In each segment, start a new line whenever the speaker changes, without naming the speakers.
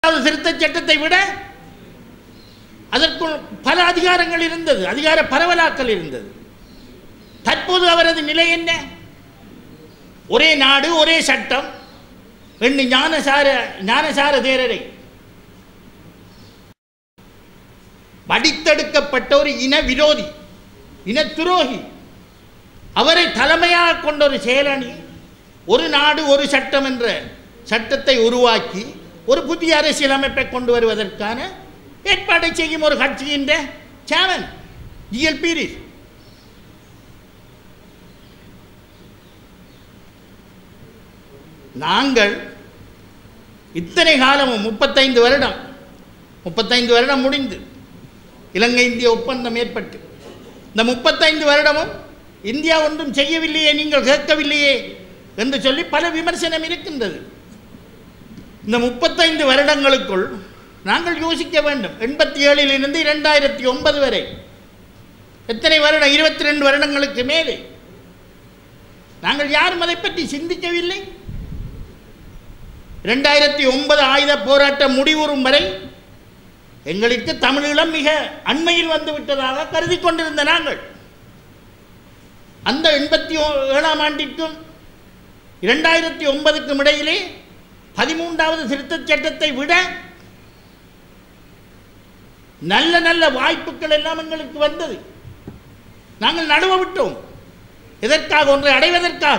பதிமூன்றாவது திருத்தச் சட்டத்தை விட அதற்குள் பல அதிகாரங்கள் இருந்தது அதிகார பரவலாக்கல் இருந்தது தற்போது அவரது நிலை என்ன ஒரே நாடு ஒரே சட்டம் ரெண்டு ஞானசார ஞானசார தேரரை வடித்தெடுக்கப்பட்ட ஒரு இன விரோதி இன துரோகி அவரை தலைமையாக கொண்ட ஒரு செயலணி ஒரு நாடு ஒரு சட்டம் என்ற சட்டத்தை உருவாக்கி ஒரு புதிய அரசியலமைப்பை கொண்டு வருவதற்கான ஏற்பாட்டை செய்யும் ஒரு கட்சியின் சேவன் ஜிஎல்பி நாங்கள் இத்தனை காலமும் முப்பத்தைந்து வருடம் முப்பத்தைந்து வருடம் முடிந்து இலங்கை இந்திய ஒப்பந்தம் ஏற்பட்டு இந்த முப்பத்தைந்து வருடமும் இந்தியா ஒன்றும் செய்யவில்லையே நீங்கள் கேட்கவில்லையே என்று சொல்லி பல விமர்சனம் இருக்கின்றது இந்த முப்பத்தைந்து வருடங்களுக்குள் நாங்கள் யோசிக்க வேண்டும் எண்பத்தி ஏழிலிருந்து இரண்டாயிரத்தி ஒன்பது வரை எத்தனை வருடம் இருபத்தி ரெண்டு வருடங்களுக்கு மேலே நாங்கள் யாரும் அதை பற்றி சிந்திக்கவில்லை இரண்டாயிரத்தி ஒன்பது ஆயுத போராட்டம் முடிவுறும் வரை எங்களுக்கு தமிழீழம் மிக அண்மையில் வந்து விட்டதாக கருதி கொண்டிருந்த நாங்கள் அந்த எண்பத்தி ஏழாம் ஆண்டிற்கும் இரண்டாயிரத்தி ஒன்பதுக்கும் இடையிலே பதிமூன்றாவது திருத்தச் சட்டத்தை விட நல்ல நல்ல வாய்ப்புகள் எல்லாம் எங்களுக்கு வந்தது நாங்கள் நடுவ விட்டோம் எதற்காக ஒன்றை அடைவதற்காக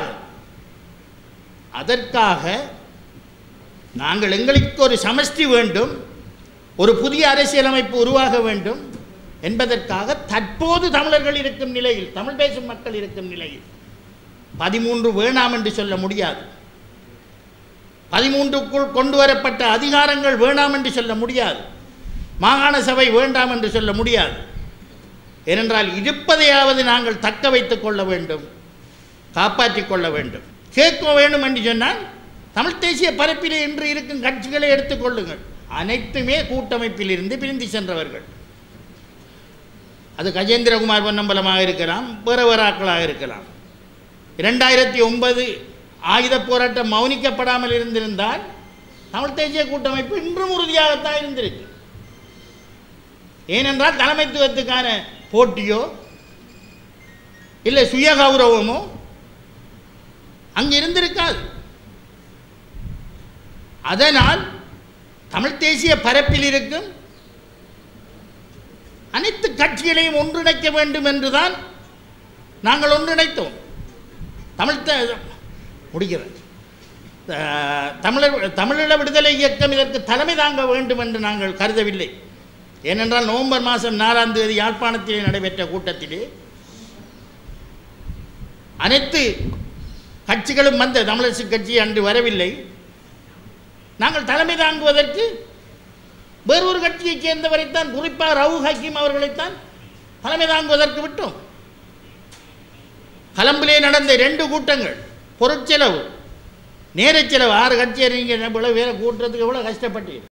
அதற்காக நாங்கள் எங்களுக்கு ஒரு சமஷ்டி வேண்டும் ஒரு புதிய அரசியலமைப்பு உருவாக வேண்டும் என்பதற்காக தற்போது தமிழர்கள் இருக்கும் நிலையில் தமிழ் பேசும் மக்கள் இருக்கும் நிலையில் பதிமூன்று வேணாம் என்று சொல்ல முடியாது பதிமூன்றுக்குள் கொண்டு வரப்பட்ட அதிகாரங்கள் வேணாம் என்று சொல்ல முடியாது மாகாண சபை வேண்டாம் என்று சொல்ல முடியாது ஏனென்றால் இருப்பதையாவது நாங்கள் தக்க வைத்துக் கொள்ள வேண்டும் காப்பாற்றிக் கொள்ள வேண்டும் கேட்க வேண்டும் என்று சொன்னால் தமிழ் தேசிய பரப்பிலே இன்று இருக்கும் கட்சிகளை எடுத்துக்கொள்ளுங்கள் அனைத்துமே கூட்டமைப்பில் இருந்து பிரிந்து சென்றவர்கள் அது கஜேந்திரகுமார் பொன்னம்பலமாக இருக்கலாம் வேறு வேறாக்களாக இருக்கலாம் இரண்டாயிரத்தி ஒன்பது ஆயுத போராட்டம் மௌனிக்கப்படாமல் இருந்திருந்தால் தமிழ் தேசிய கூட்டமைப்பு இன்றும் உறுதியாகத்தான் இருந்திருக்கு ஏனென்றால் தலைமைத்துவத்துக்கான போட்டியோ இல்லை சுய கௌரவமோ அங்கு இருந்திருக்காது அதனால் தமிழ் தேசிய பரப்பில் இருக்கும் அனைத்து கட்சிகளையும் ஒன்றிணைக்க வேண்டும் என்றுதான் நாங்கள் ஒன்றிணைத்தோம் தமிழ் த- முடிகிறது த- தமிழர் தமிழீழ விடுதலை இயக்கம் இதற்கு தலைமை தாங்க வேண்டும் என்று நாங்கள் கருதவில்லை ஏனென்றால் நவம்பர் மாதம் நாலாம் தேதி யாழ்ப்பாணத்திலே நடைபெற்ற கூட்டத்திலே அனைத்து கட்சிகளும் வந்த தமிழரசு கட்சி அன்று வரவில்லை நாங்கள் தலைமை தாங்குவதற்கு வேறொரு கட்சியைச் சேர்ந்தவரைத்தான் குறிப்பாக ரவு ஹக்கீம் அவர்களைத்தான் தலைமை தாங்குவதற்கு விட்டோம் கலம்பிலே நடந்த ரெண்டு கூட்டங்கள் பொருட்செலவு நேரச் செலவு ஆறு கட்சி அறிஞர் எவ்வளோ வேலை கூட்டுறதுக்கு எவ்வளோ கஷ்டப்பட்டீங்க